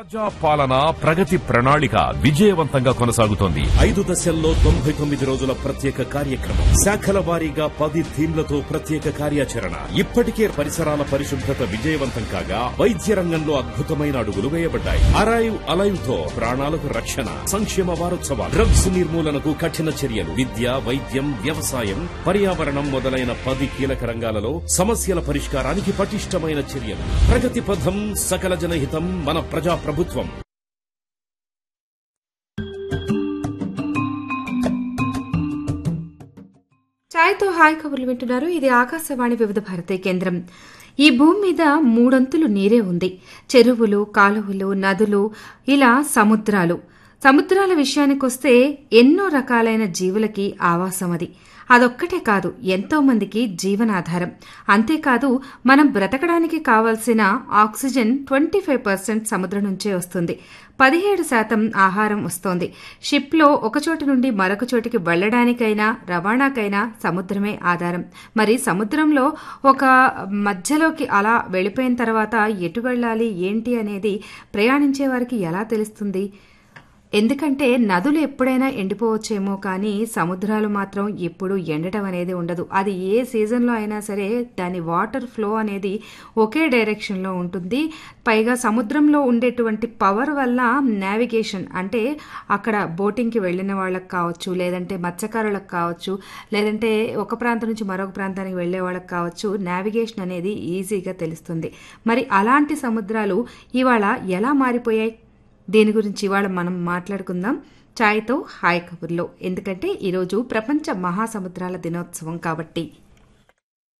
ప్రజా పాలన ప్రగతి ప్రణాళిక విజయవంతంగా కొనసాగుతోంది ఐదు దశల్లో తొంభై తొమ్మిది రోజుల ప్రత్యేక కార్యక్రమం శాఖల వారీగా పది థీమ్లతో ప్రత్యేక కార్యాచరణ ఇప్పటికే పరిసరాల పరిశుభ్రత విజయవంతం కాగా వైద్య రంగంలో అద్భుతమైన అడుగులు వేయబడ్డాయి అరైవ్ అలైవ్ తో ప్రాణాలకు రక్షణ సంక్షేమ వారోత్సవాలు డ్రగ్స్ నిర్మూలనకు కఠిన చర్యలు విద్య వైద్యం వ్యవసాయం పర్యావరణం మొదలైన పది కీలక రంగాలలో సమస్యల పరిష్కారానికి పటిష్టమైన చర్యలు ప్రగతి పథం సకల జనహితం మన ప్రజా ప్రభుత్వం ఛాయ్తో హాయ్ కబుర్లు వింటున్నారు ఇది ఆకాశవాణి వివిధ భారతి కేంద్రం ఈ భూమి మీద మూడొంతులు నీరే ఉంది చెరువులు కాలువలు నదులు ఇలా సముద్రాలు సముద్రాల విషయానికొస్తే ఎన్నో రకాలైన జీవులకి ఆవాసం అది అదొక్కటే కాదు ఎంతో మందికి జీవనాధారం అంతేకాదు మనం బ్రతకడానికి కావలసిన ఆక్సిజన్ ట్వంటీ ఫైవ్ పర్సెంట్ సముద్రం నుంచే వస్తుంది పదిహేడు శాతం ఆహారం వస్తోంది షిప్లో ఒక చోటు నుండి మరొక చోటికి వెళ్లడానికైనా రవాణాకైనా సముద్రమే ఆధారం మరి సముద్రంలో ఒక మధ్యలోకి అలా వెళ్ళిపోయిన తర్వాత ఎటు వెళ్ళాలి ఏంటి అనేది ప్రయాణించే వారికి ఎలా తెలుస్తుంది ఎందుకంటే నదులు ఎప్పుడైనా ఎండిపోవచ్చేమో కానీ సముద్రాలు మాత్రం ఎప్పుడు ఎండటం అనేది ఉండదు అది ఏ సీజన్లో అయినా సరే దాని వాటర్ ఫ్లో అనేది ఒకే డైరెక్షన్లో ఉంటుంది పైగా సముద్రంలో ఉండేటువంటి పవర్ వల్ల నావిగేషన్ అంటే అక్కడ బోటింగ్కి వెళ్ళిన వాళ్ళకి కావచ్చు లేదంటే మత్స్యకారులకు కావచ్చు లేదంటే ఒక ప్రాంతం నుంచి మరొక ప్రాంతానికి వెళ్లే వాళ్ళకి కావచ్చు నావిగేషన్ అనేది ఈజీగా తెలుస్తుంది మరి అలాంటి సముద్రాలు ఇవాళ ఎలా మారిపోయాయి దీని గురించి ఇవాళ మనం మాట్లాడుకుందాం ఛాయ్తో హాయ్ కబుర్లో ఎందుకంటే ఈరోజు ప్రపంచ మహాసముద్రాల దినోత్సవం కాబట్టి